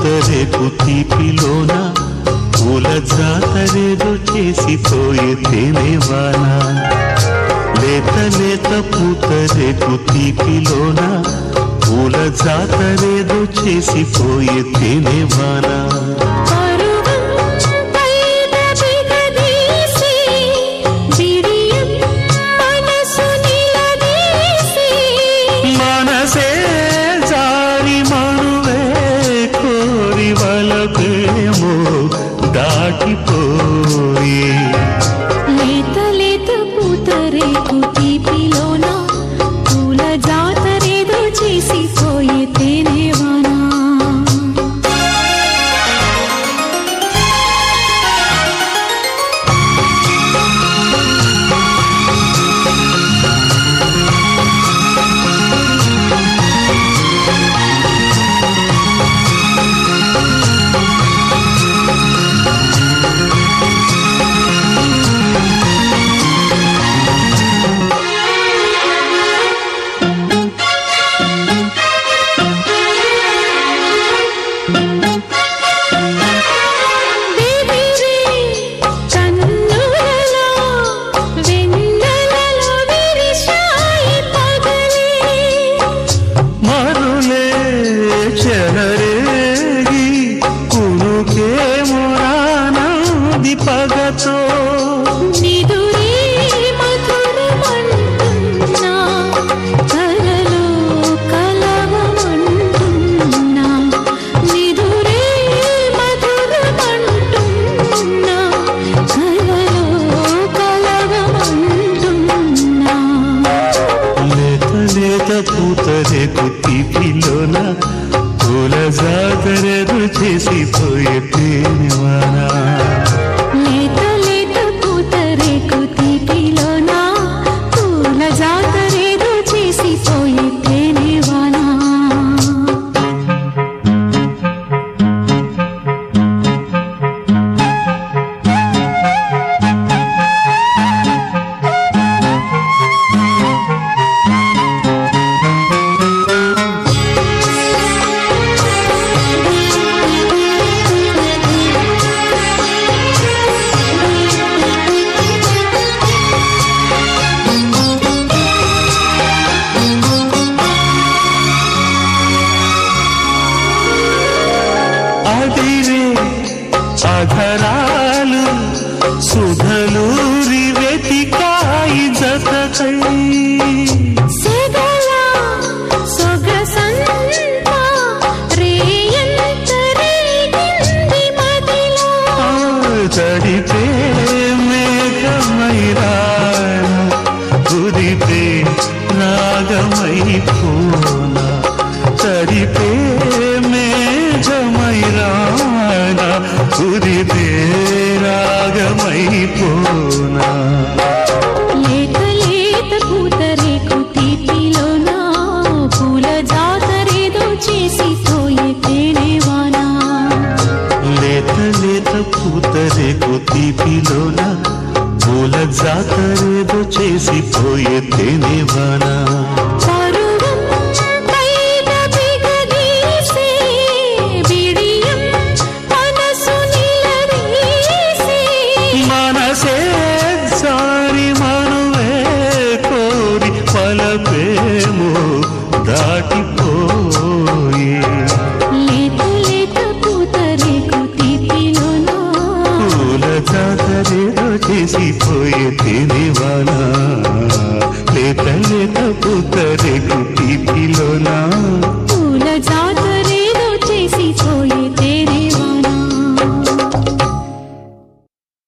పూతరేకు తీపిలోన పూల జాతరేదో చేసిపోయే తేనేవానా లేత లేత పూతరేకు తీపిలోన పూల జాతరేదో చేసిపోయే తేనేవానా పరువం పైన బిగదీసి బిడియం మనసు నిలదీసి మనసే జారి మనువే కోరి వలకేమో దాటిపోయి లేత లేత పూతరేకు తీపిలోన పూల జాతరేదో చేసిపోయే తేనేవానా బేబీరే కన్నులలో వెన్నెలలో విరిశాయి పగలే మరులే చెలరేగి కునుకే మురానంది పగతో నిదురే మధురమంటున్నా కలలో కలవమంటున్నా నిదురే మధురమంటున్నా కలలో కలవమంటున్నా లేత లేత పూతరేకు తీపిలోన పూల జాతరేదో చేసిపోయే తేనివానా లేత లేత పూతరేకు తీపిలోనా పూల జాతరేదో చేసిపోయే తేనేవానా అదిరే అధరాలు సుధలూరి వెతికాయి జతకై సెగల సొగసంతా రేయంత రేగింది మదిలో తడిపే మేఘమైరా కుదిపే రాగమై పోనా తడిపే మేఘమైరా కుదిపే రాగమై పోనా లేత లేత పూతరేకు తీపిలోనా పూల జాతరేదో చేసిపోయే తేనేవానా లేత లేత పూతరేకు తీపిలోన పూల జాతరేదో చేసిపోయే తేనేవానా పరువం పైన బిగదీసి బిడియం మనసు నిలదీసి మనసే సారి మనువే కోరి పలపేమో దాటిపోయి లేత లేత పూతరేకు తీపిలోనా పూల జాతరేదో చేసిపోయే తిని